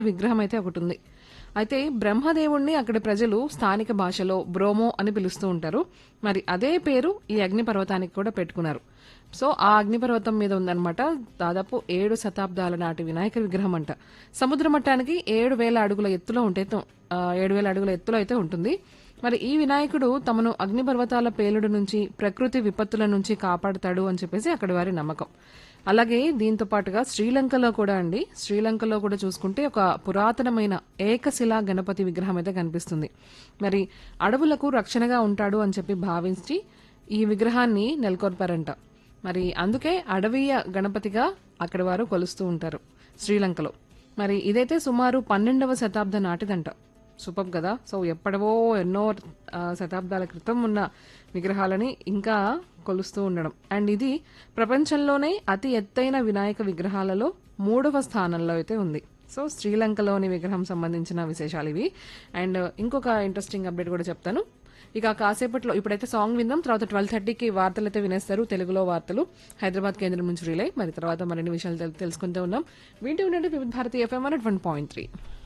విగ్రహం అయితే ఒకటి ఉంది అయితే బ్రహ్మదేవుణ్ణి అక్కడి ప్రజలు స్థానిక భాషలో బ్రోమో అని పిలుస్తూ ఉంటారు మరి అదే పేరు ఈ అగ్నిపర్వతానికి కూడా పెట్టుకున్నారు సో ఆ అగ్నిపర్వతం మీద ఉందన్నమాట దాదాపు ఏడు శతాబ్దాల నాటి వినాయక విగ్రహం అంట సముద్ర మట్టానికి ఏడు వేల అడుగుల ఎత్తులో ఉంటే ఆ, ఏడు వేల అడుగుల ఎత్తులో అయితే ఉంటుంది మరి ఈ వినాయకుడు తమను అగ్నిపర్వతాల పేలుడు నుంచి ప్రకృతి విపత్తుల నుంచి కాపాడుతాడు అని చెప్పేసి అక్కడి వారి నమ్మకం అలాగే దీంతో పాటుగా శ్రీలంకలో కూడా అండి శ్రీలంకలో కూడా చూసుకుంటే ఒక పురాతనమైన ఏకశిలా గణపతి విగ్రహం అయితే కనిపిస్తుంది మరి అడవులకు రక్షణగా ఉంటాడు అని చెప్పి భావించి ఈ విగ్రహాన్ని నెలకొల్పారంట మరి అందుకే అడవీయ గణపతిగా అక్కడి వారు కొలుస్తూ ఉంటారు శ్రీలంకలో మరి ఇదైతే సుమారు పన్నెండవ శతాబ్ద నాటిదంట సూపర్ కదా సో ఎప్పటివో ఎన్నో ఆ, శతాబ్దాల క్రితం ఉన్న విగ్రహాలని ఇంకా కొలుస్తూ ఉండడం అండ్ ఇది ప్రపంచంలోనే అతి ఎత్తైన వినాయక విగ్రహాలలో మూడవ స్థానంలో అయితే ఉంది సో శ్రీలంకలోని విగ్రహం సంబంధించిన విశేషాలు ఇవి అండ్ ఇంకొక ఇంట్రెస్టింగ్ అప్డేట్ కూడా చెప్తాను ఇక కాసేపట్లో ఇప్పుడైతే సాంగ్ విందాం తర్వాత ట్వెల్వ్ థర్టీకి వార్తలు అయితే వినేస్తారు తెలుగులో వార్తలు హైదరాబాద్ కేంద్రం నుంచి రిలే మరి తర్వాత మరిన్ని విషయాలు తెల్- తెలుసుకుంటూ ఉన్నాం వింటూ ఉండండి Vividh Bharati FM one point three